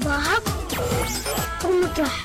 صباحك ومطرح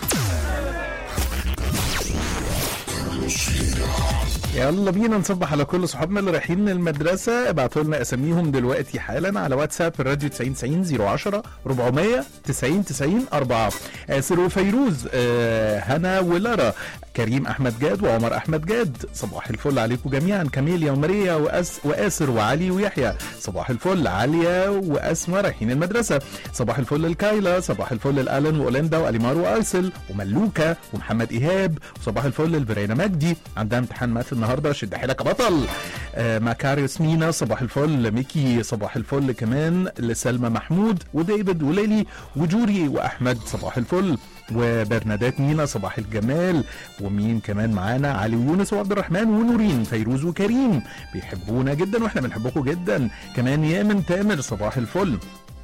يلا بينا نصبح على كل صحابنا اللي رايحين المدرسة ابعتوا لنا اساميهم دلوقتي حالا على واتساب الراديو 90 90 010 400 90 90 4 آسر وفيروز آه هنا ولارا كريم احمد جاد وعمر احمد جاد صباح الفل عليكم جميعا كاميليا وماريا وأس واسر وعلي ويحيى صباح الفل عليا واسماء رايحين المدرسة صباح الفل لكايلا صباح الفل لالن واولندا واليمار وايسل وملوكة ومحمد ايهاب وصباح الفل لفرينا مجدي عندها امتحان ماث النهارده شد حيلك يا بطل آه ماكاريوس مينا صباح الفل ميكي صباح الفل كمان لسلمى محمود وديفيد وليلي وجوري واحمد صباح الفل وبرنادات مينا صباح الجمال ومين كمان معانا علي ويونس وعبد الرحمن ونورين فيروز وكريم بيحبونا جدا واحنا بنحبكم جدا كمان يامن تامر صباح الفل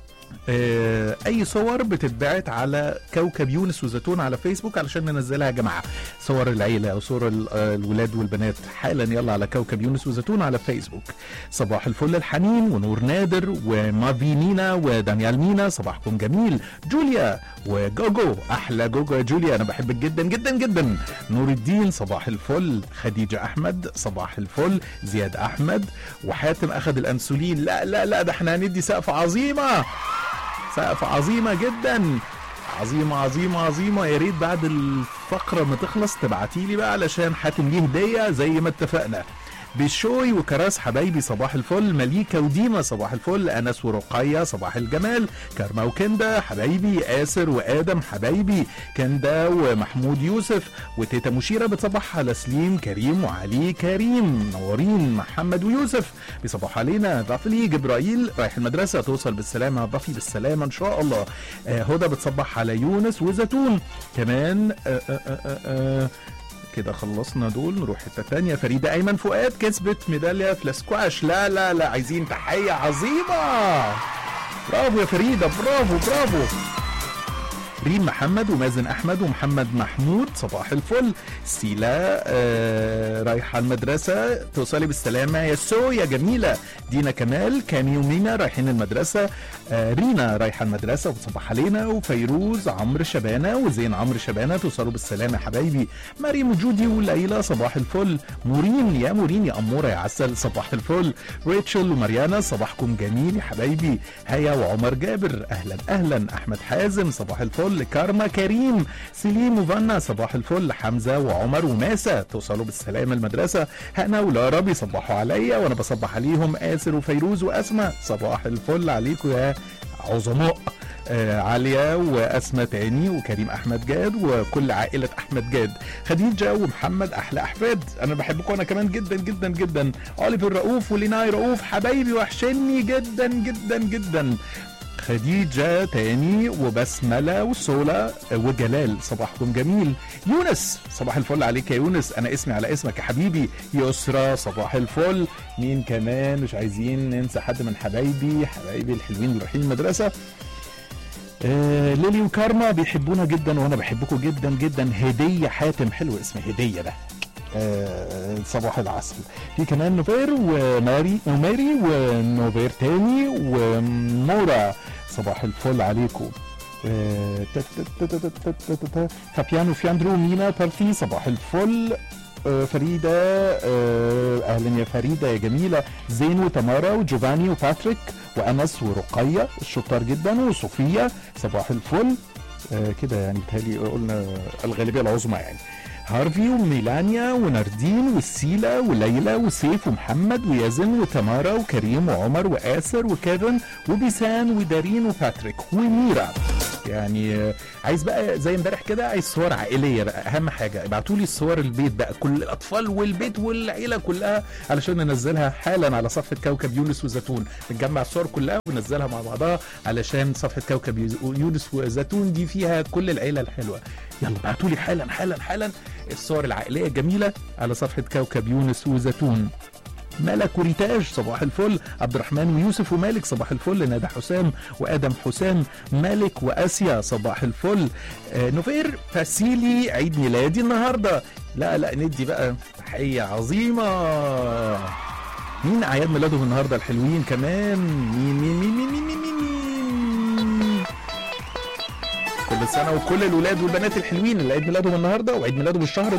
آه، اي صور بتتبعت على كوكب يونس وزيتون على فيسبوك علشان ننزلها يا جماعه صور العيله او صور ال- آه، الولاد والبنات حالا يلا على كوكب يونس وزيتون على فيسبوك صباح الفل الحنين ونور نادر ومافي مينا ودانيال مينا صباحكم جميل جوليا وجوجو احلى جوجو يا جوليا انا بحبك جدا جدا جدا نور الدين صباح الفل خديجه احمد صباح الفل زياد احمد وحاتم اخذ الانسولين لا لا لا ده احنا هندي سقفه عظيمه سقف عظيمة جدا عظيمة عظيمة عظيمة يا ريت بعد الفقرة ما تخلص تبعتي لي بقى علشان حاتم ليه هدية زي ما اتفقنا بشوي وكراس حبايبي صباح الفل مليكة وديما صباح الفل أنس ورقية صباح الجمال كارما وكندا حبايبي آسر وآدم حبايبي كندا ومحمود يوسف وتيتا مشيرة بتصبح على سليم كريم وعلي كريم منورين محمد ويوسف بيصبحوا علينا ضفلي جبرائيل رايح المدرسة توصل بالسلامة ضفي بالسلامة إن شاء الله آه هدى بتصبح على يونس وزيتون كمان آه آه آه آه آه كده خلصنا دول نروح حته تانية فريده ايمن فؤاد كسبت ميداليه في السكواش لا لا لا عايزين تحيه عظيمه برافو يا فريده برافو برافو ريم محمد ومازن احمد ومحمد محمود صباح الفل سيلا آه رايحه المدرسه توصلي بالسلامه يا سو يا جميله دينا كمال كامي ومينا رايحين المدرسه آه رينا رايحه المدرسه وتصبح علينا وفيروز عمرو شبانه وزين عمرو شبانه توصلوا بالسلامه يا حبايبي مريم وجودي وليلى صباح الفل مورين يا مورين يا اموره يا عسل صباح الفل ريتشل وماريانا صباحكم جميل يا حبايبي هيا وعمر جابر اهلا اهلا احمد حازم صباح الفل كارما كريم سليم وفانا صباح الفل حمزه وعمر وماسه توصلوا بالسلامه المدرسه هنا ولارا بيصبحوا عليا وانا بصبح عليهم اسر وفيروز واسماء صباح الفل عليكم يا عظماء آه عليا واسماء تاني وكريم احمد جاد وكل عائله احمد جاد خديجه ومحمد احلى احفاد انا بحبكم انا كمان جدا جدا جدا اوليفر رؤوف وليناي رؤوف حبايبي وحشني جدا جدا جدا خديجة تاني وبسملة وسولا وجلال صباحكم جميل يونس صباح الفل عليك يا يونس أنا اسمي على اسمك يا حبيبي يسرى صباح الفل مين كمان مش عايزين ننسى حد من حبايبي حبايبي الحلوين اللي رايحين المدرسة آه ليلي وكارما بيحبونا جدا وانا بحبكم جدا جدا هديه حاتم حلو اسم هديه ده آه صباح العسل في كمان نوفير وماري وماري ونوفير تاني ومورا صباح الفل عليكم آه، تا- تا- تا- تا- تا- تا- تا- تا. فابيانو فياندرو مينا بارتي صباح الفل آه، فريدة آه، أهلا يا فريدة يا جميلة زين وتمارا وجوفاني وباتريك وأنس ورقية الشطار جدا وصوفيا صباح الفل آه، كده يعني بتهيألي قلنا الغالبية العظمى يعني هارفي وميلانيا وناردين والسيلة وليلى وسيف ومحمد ويزن وتمارا وكريم وعمر وآسر وكيفن وبيسان ودارين وباتريك وميرا يعني آه، عايز بقى زي امبارح كده عايز صور عائليه بقى اهم حاجه ابعتوا لي صور البيت بقى كل الاطفال والبيت والعيله كلها علشان ننزلها حالا على صفحه كوكب يونس وزيتون بنجمع الصور كلها وننزلها مع بعضها علشان صفحه كوكب يز- يونس وزيتون دي فيها كل العيله الحلوه يلا ابعتوا لي حالا حالا حالا الصور العائليه الجميله على صفحه كوكب يونس وزيتون ملك وريتاج صباح الفل عبد الرحمن ويوسف ومالك صباح الفل ندى حسام وادم حسام مالك واسيا صباح الفل آه نوفير فاسيلي عيد ميلادي النهارده لا لا ندي بقى تحيه عظيمه مين اعياد ميلادهم النهارده الحلوين كمان مين مين مين مين مين مين, مين, مين. كل سنه وكل الولاد والبنات الحلوين اللي عيد ميلادهم النهارده وعيد ميلاده بالشهر